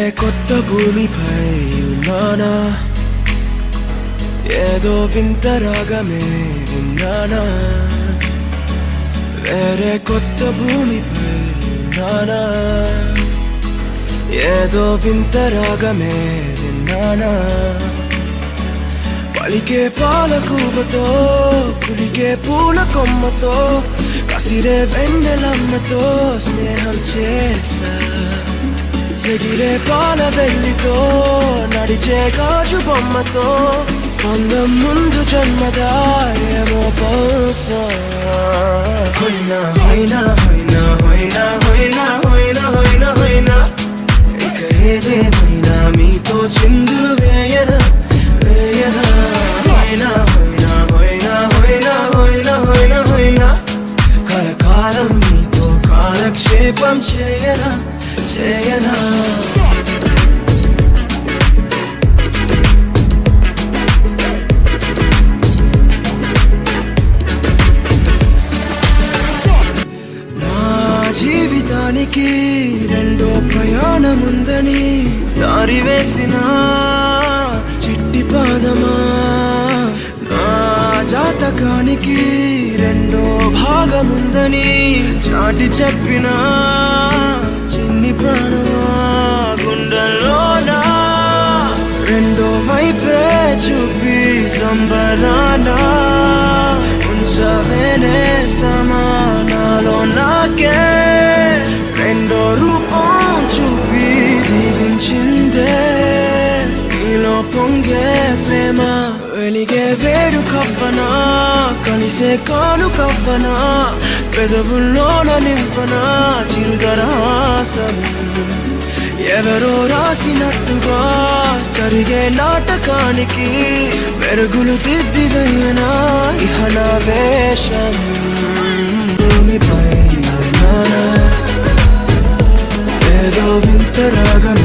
వేరే కొత్త భూమిపై ఉన్నానా ఏదో వింత రాగమే విన్నానా వేరే కొత్త భూమిపై ఉన్నానా ఏదో వింత రాగమే విన్నానా పలికే పాల కూవతో కులికే పూల కొమ్మతో కసిరే వెన్నెలమ్మతో స్నేహం చేసా ఎగిరే పాల వెళ్ళితో నడిచే గాజు బొమ్మతో అందం ముందు జన్మదా ఏమో బహుశా హొయినా హొయినా హొయినా హొయినా హొయినా హొయినా హొయినా హొయినా ఇక ఏదేమైనా మీతో చిందు వేయనా వేయనా హొయినా హొయినా హొయినా హొయినా హొయినా హొయినా హొయినా కలకాలం మీతో కాలక్షేపం చేయనా చేయనా నా జీవితానికి రెండో ప్రయాణముందని దారి వేసిన చిట్టి పాదమా నా జాతకానికి రెండో భాగముందని చాటి చెప్పిన చిన్ని ప్రాణమా గుండెల్లోనా రెండో వైపే చూపి సంబరానా ఉంచవేనే సమానాలో నాకే రెండో రూపం చూపి దీవించిందే నీలో పొంగే ప్రేమ వెలిగే వేడు కవ్వనా కలిసే కాను కవ్వనా పెదవుల్లోన నింపనా చిరుదరాసం ఎవరో రాసినట్టుగా జరిగే నాటకానికి మెరుగులు దిద్దివైనా ఇహ నా వేషం భూమిపై ఉన్నానా? ఏదో వింత రాగం